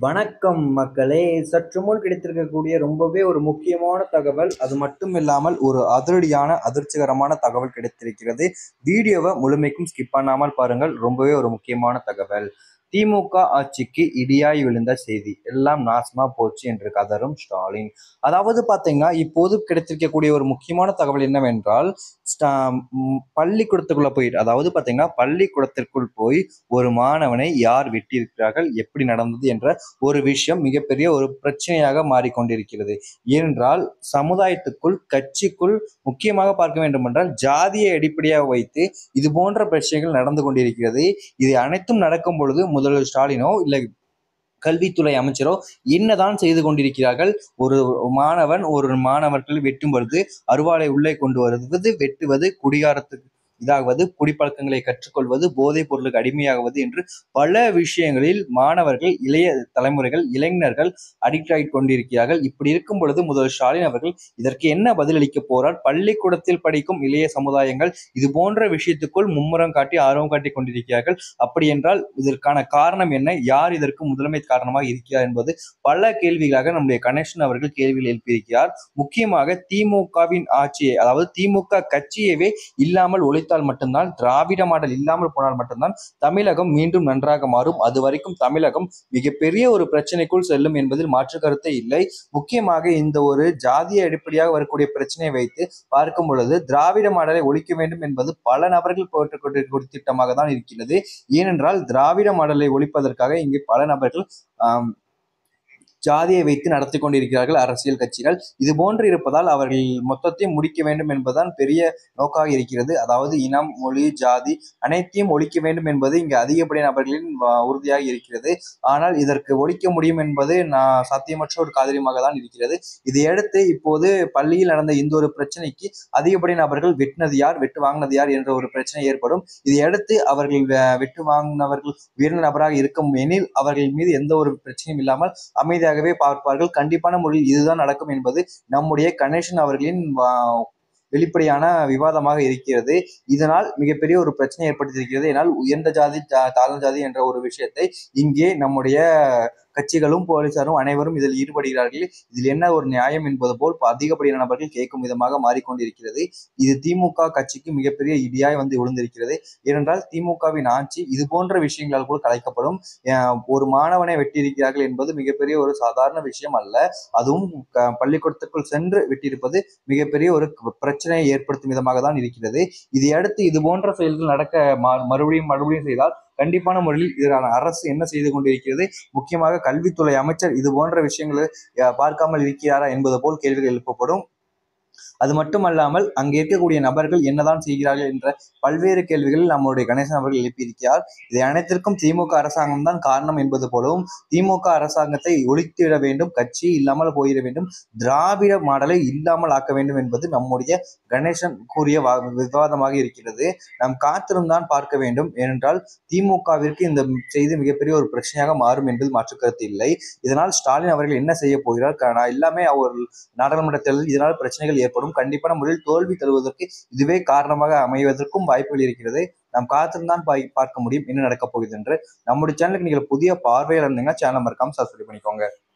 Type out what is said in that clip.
வணக்கம் மக்களே சற்று முன் கிடைத்திருக்கக்கூடிய ரொம்பவே ஒரு முக்கியமான தகவல் அது மட்டும் இல்லாமல் ஒரு அதிரடியான அதிர்ச்சிகரமான தகவல் கிடைத்திருக்கிறது வீடியோவை முழுமைக்கும் ஸ்கிப் பண்ணாமல் பாருங்கள் ரொம்பவே ஒரு முக்கியமான தகவல் திமுக ஆட்சிக்கு இடியாய் விழுந்த செய்தி எல்லாம் நாசமா போச்சு என்று கதரும் ஸ்டாலின் அதாவது பாத்தீங்கன்னா இப்போது கிடைத்திருக்கக்கூடிய ஒரு முக்கியமான தகவல் என்னவென்றால் ஸ்டா- ம், பள்ளிக்கூடத்துக்குள்ள போய் அதாவது பாத்தீங்கன்னா பள்ளிக்கூடத்திற்குள் போய் ஒரு மாணவனை யார் வெட்டியிருக்கிறார்கள் எப்படி நடந்தது என்ற ஒரு விஷயம் மிகப்பெரிய ஒரு பிரச்சனையாக மாறிக்கொண்டிருக்கிறது ஏனென்றால் சமுதாயத்துக்குள் கட்சிக்குள் முக்கியமாக பார்க்க வேண்டும் என்றால் ஜாதியை அடிப்படையாக வைத்து இது போன்ற பிரச்சனைகள் நடந்து கொண்டிருக்கிறது இது அனைத்தும் நடக்கும் பொழுது முதல்வர் ஸ்டாலினோ இல்லை கல்வித்துறை அமைச்சரோ என்னதான் செய்து கொண்டிருக்கிறார்கள் ஒரு மாணவன் ஒரு மாணவர்கள் வெட்டும் பொழுது அருவாளை உள்ளே கொண்டு வருவது வெட்டுவது குடிகாரத்துக்கு இதாகுவது குடிப்பழக்கங்களை கற்றுக்கொள்வது போதைப் பொருளுக்கு அடிமையாகுவது என்று பல விஷயங்களில் மாணவர்கள் இளைய தலைமுறைகள் இளைஞர்கள் அடிக்ட் ஆகி கொண்டிருக்கிறார்கள் இப்படி இருக்கும் பொழுது முதல்வர் ஸ்டாலின் அவர்கள் இதற்கு என்ன பதிலளிக்க போறார் பள்ளிக்கூடத்தில் படிக்கும் இளைய சமுதாயங்கள் இது போன்ற விஷயத்துக்குள் மும்முரம் காட்டி ஆர்வம் காட்டி கொண்டிருக்கிறார்கள் அப்படி என்றால் இதற்கான காரணம் என்ன யார் இதற்கு முதன்மை காரணமாக இருக்கிறார் என்பது பல கேள்விகளாக நம்முடைய கணேசன் அவர்கள் கேள்வியில் எழுப்பியிருக்கிறார் முக்கியமாக திமுகவின் ஆட்சியை அதாவது திமுக கட்சியவே இல்லாமல் ஒழித்தால் மட்டும்தான் திராவிட மாடல் இல்லாமல் போனால் மட்டும்தான் தமிழகம் மீண்டும் நன்றாக மாறும் அது வரைக்கும் தமிழகம் மிகப்பெரிய ஒரு பிரச்சனைக்குள் செல்லும் என்பதில் மாற்று கருத்தே இல்லை முக்கியமாக இந்த ஒரு ஜாதிய அடிப்படையாக வரக்கூடிய பிரச்சனையை வைத்து பார்க்கும் பொழுது திராவிட மாடலை ஒழிக்க வேண்டும் என்பது பல நபர்கள் போட்டுக்கொண்டிருக்கிற திட்டமாக தான் இருக்கிறது ஏனென்றால் திராவிட மாடலை ஒழிப்பதற்காக இங்கே பல நபர்கள் ஆம், ஜாதியை வைத்து நடத்தி கொண்டிருக்கிறார்கள் அரசியல் கட்சிகள் இது போன்று இருப்பதால் அவர்கள் மொத்தத்தையும் முடிக்க வேண்டும் என்பதுதான் பெரிய நோக்காக இருக்கிறது அதாவது இனம் மொழி ஜாதி அனைத்தையும் ஒழிக்க வேண்டும் என்பது இங்கு அதிகப்படியான நபர்களின் வ- உறுதியாக இருக்கிறது ஆனால் இதற்கு ஒழிக்க முடியும் என்பது நான் சாத்தியமற்ற ஒரு காரியமாக தான் இருக்கிறது இதையடுத்து இப்போது பள்ளியில் நடந்த இந்த ஒரு பிரச்சனைக்கு அதிகப்படியான நபர்கள் வெட்டினது யார் வெட்டு வாங்கினது யார் என்ற ஒரு பிரச்சனை ஏற்படும் இதையடுத்து அவர்கள் வெ- வெட்டு வாங்கினவர்கள் உயர்ந்த நபராக இருக்கும் எனில் அவர்கள் மீது எந்த ஒரு பிரச்சனையும் இல்லாமல் அமைதியாகவே பார்ப்பார்கள் கண்டிப்பான முறையில் இதுதான் நடக்கும் என்பது நம்முடைய கணேசன் அவர்களின் வா- வெளிப்படையான விவாதமாக இருக்கிறது இதனால் மிகப்பெரிய ஒரு பிரச்சனை ஏற்படுத்தியிருக்கிறது ஏனால் உயர்ந்த ஜாதி தா- தாழ்ந்த ஜாதி என்ற ஒரு விஷயத்தை இங்கே நம்முடைய கட்சிகளும் போலீசாரும் அனைவரும் இதில் ஈடுபடுகிறார்கள் இதில் என்ன ஒரு நியாயம் என்பது போல் அதிகப்படியான நபர்கள் கேட்கும் விதமாக மாறிக்கொண்டிருக்கிறது இது திமுக கட்சிக்கு மிகப்பெரிய இடியாய் வந்து விழுந்திருக்கிறது ஏனென்றால் திமுகவின் ஆட்சி இது போன்ற விஷயங்களால் கூட கலைக்கப்படும் அஹ் ஒரு மாணவனை வெட்டியிருக்கிறார்கள் என்பது மிகப்பெரிய ஒரு சாதாரண விஷயம் அல்ல அதுவும் க- பள்ளிக்கூடத்துக்குள் சென்று வெட்டியிருப்பது மிகப்பெரிய ஒரு க- பிரச்சனையை ஏற்படுத்தும் விதமாக தான் இருக்கிறது இதையடுத்து இது போன்ற செயல்கள் நடக்க ம- மறுபடியும் மறுபடியும் செய்தால் கண்டிப்பான முறையில் இதற்கான அரசு என்ன செய்து கொண்டிருக்கிறது முக்கியமாக கல்வித்துறை அமைச்சர் இது போன்ற விஷயங்களை அஹ், பார்க்காமல் இருக்கிறாரா என்பது போல் கேள்விகள் எழுப்பப்படும் அது மட்டுமல்லாமல் அங்கே இருக்கக்கூடிய நபர்கள் என்னதான் செய்கிறார்கள் என்ற பல்வேறு கேள்விகள் நம்முடைய கணேசன் அவர்கள் எழுப்பியிருக்கிறார் இதை அனைத்திற்கும் திமுக அரசாங்கம் தான் காரணம் என்பது போலவும் திமுக அரசாங்கத்தை ஒழித்திட வேண்டும் கட்சி இல்லாமல் போயிட வேண்டும் திராவிட மாடலை இல்லாமல் ஆக்க வேண்டும் என்பது நம்முடைய கணேசன் கூறிய வா- விவாதமாக இருக்கிறது நாம் காத்திருந்தான் பார்க்க வேண்டும் ஏனென்றால் திமுகவிற்கு இந்த செய்தி மிகப்பெரிய ஒரு பிரச்சனையாக மாறும் என்பது மாற்று கருத்து இல்லை இதனால் ஸ்டாலின் அவர்கள் என்ன செய்ய போகிறார் க- நான் எல்லாமே அவர் நாடாளுமன்ற தேர்தலில் இதனால் பிரச்சனைகள் ஏற்படும் கண்டிப்பான முறையில் தோல்வி தருவதற்கு இதுவே காரணமாக அமைவதற்கும் வாய்ப்புகள் இருக்கிறது நாம் காத்திருந்தான் பாய்- பார்க்க முடியும் என்ன நடக்கப் போகுது என்று நம்முடைய சேனலுக்கு நீங்கள் புதிய பார்வையாளர் இருந்தீங்கன்னா சேனல் மறக்காம சப்ஸ்கிரைப் பண்ணிக்கோங்க